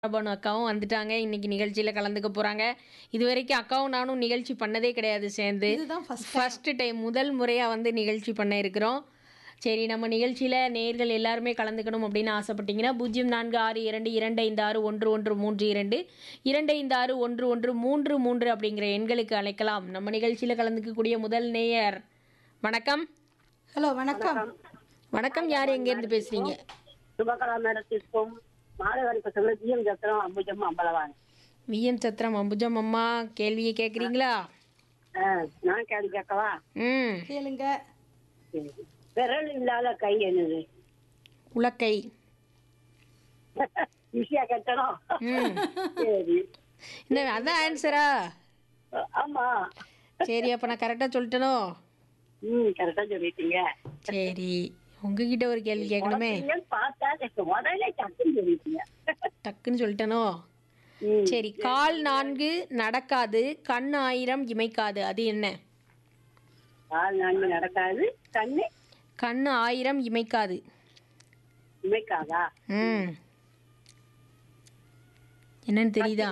பானு அக்காவும் வந்துட்டாங்க இன்னைக்கு நிகழ்ச்சியில் கலந்துக்க போகிறாங்க இது வரைக்கும் அக்காவும் நானும் நிகழ்ச்சி பண்ணதே கிடையாது சேர்ந்து இதுதான் first ஃபஸ்ட்டு டைம் முதல் முறையாக வந்து நிகழ்ச்சி பண்ண இருக்கிறோம் சரி நம்ம நிகழ்ச்சியில் நேர்கள் எல்லாருமே கலந்துக்கணும் அப்படின்னு ஆசைப்பட்டீங்கன்னா பூஜ்ஜியம் நான்கு ஆறு இரண்டு இரண்டு ஐந்து ஆறு ஒன்று ஒன்று மூன்று இரண்டு இரண்டு ஐந்து ஆறு ஒன்று ஒன்று மூன்று மூன்று அப்படிங்கிற எண்களுக்கு அழைக்கலாம் நம்ம நிகழ்ச்சியில் கலந்துக்கக்கூடிய முதல் நேயர் வணக்கம் ஹலோ வணக்கம் வணக்கம் யார் எங்கேருந்து பேசுகிறீங்க சுபகலா மேடத்திற்கும் மாதவரி பசங்களும் ஜிஎம் சத்திரம் அம்புஜம் அம்பலவாங்க விஎம் சத்திரம் அம்புஜம் அம்மா கேள்வியை கேட்குறீங்களா நான் கேள்வி கேட்கவா ம் கேளுங்க சரி. விரல் இல்லாத கை என்னது உலக்கை ஈஸியா கேட்டணும் ம் சரி என்ன அதான் ஆன்சரா ஆமா சரி அப்போ நான் கரெக்டாக சொல்லிட்டனோ ம் கரெக்டா சொல்லிட்டீங்க சரி உங்ககிட்ட ஒரு கேள்வி கேட்கணுமே நீங்க பார்த்தா எனக்கு உடனே டக்குன்னு சொல்லிட்டீங்க டக்குன்னு சொல்லிட்டனோ ம். சரி கால் நான்கு நடக்காது கண் ஆயிரம் இமைக்காது அது என்ன கால் நான்கு நடக்காது கண்ணு கண் ஆயிரம் இமைக்காது இமைக்காதா ம் என்னன்னு தெரியுதா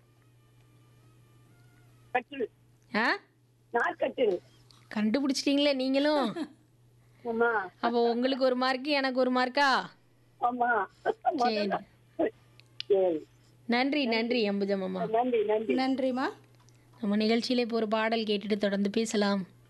கட்டில் ஆ நாற்கட்டில் கண்டுபிடிச்சிட்டீங்களே நீங்களும் ஆமா அப்போ உங்களுக்கு ஒரு மார்க்கு எனக்கு ஒரு மார்க்கா ஆமா சரி சரி நன்றி நன்றி அம்புஜம் அம்மா நன்றி நன்றி நன்றிம்மா நம்ம நிகழ்ச்சியில இப்போ ஒரு பாடல் கேட்டுட்டு தொடர்ந்து பேசலாம்